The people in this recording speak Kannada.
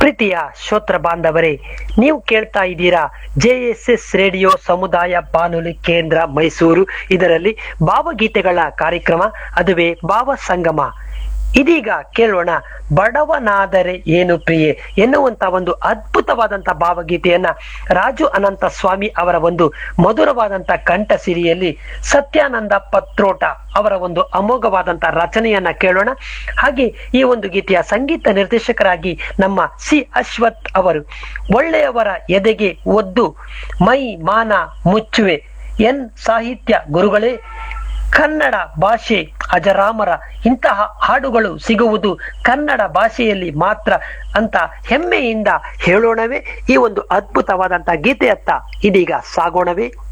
ಪ್ರೀತಿಯ ಶ್ರೋತ್ರ ಬಾಂಧವರೇ ನೀವು ಕೇಳ್ತಾ ಇದ್ದೀರಾ ಜೆ ಎಸ್ ಎಸ್ ರೇಡಿಯೋ ಸಮುದಾಯ ಬಾನುಲಿ ಕೇಂದ್ರ ಮೈಸೂರು ಇದರಲ್ಲಿ ಭಾವಗೀತೆಗಳ ಕಾರ್ಯಕ್ರಮ ಅದುವೇ ಭಾವ ಸಂಗಮ ಇದೀಗ ಕೇಳೋಣ ಬಡವನಾದರೆ ಏನು ಪ್ರಿಯೆ ಎನ್ನುವಂತ ಒಂದು ಅದ್ಭುತವಾದಂತ ಭಾವಗೀತೆಯನ್ನ ರಾಜು ಅನಂತ ಸ್ವಾಮಿ ಅವರ ಒಂದು ಮಧುರವಾದಂತ ಕಂಠ ಸಿರಿಯಲ್ಲಿ ಸತ್ಯಾನಂದ ಪತ್ರೋಟ ಅವರ ಒಂದು ಅಮೋಘವಾದಂತ ರಚನೆಯನ್ನ ಕೇಳೋಣ ಹಾಗೆ ಈ ಒಂದು ಗೀತೆಯ ಸಂಗೀತ ನಿರ್ದೇಶಕರಾಗಿ ನಮ್ಮ ಸಿ ಅಶ್ವಥ್ ಅವರು ಒಳ್ಳೆಯವರ ಎದೆಗೆ ಒದ್ದು ಮೈ ಮಾನ ಮುಚ್ಚುವೆ ಎನ್ ಸಾಹಿತ್ಯ ಗುರುಗಳೇ ಕನ್ನಡ ಭಾಷೆ ಅಜರಾಮರ ಇಂತಹ ಹಾಡುಗಳು ಸಿಗುವುದು ಕನ್ನಡ ಭಾಷೆಯಲ್ಲಿ ಮಾತ್ರ ಅಂತ ಹೆಮ್ಮೆಯಿಂದ ಹೇಳೋಣವೇ ಈ ಒಂದು ಅದ್ಭುತವಾದಂತಹ ಗೀತೆಯತ್ತ ಇದೀಗ ಸಾಗೋಣವೇ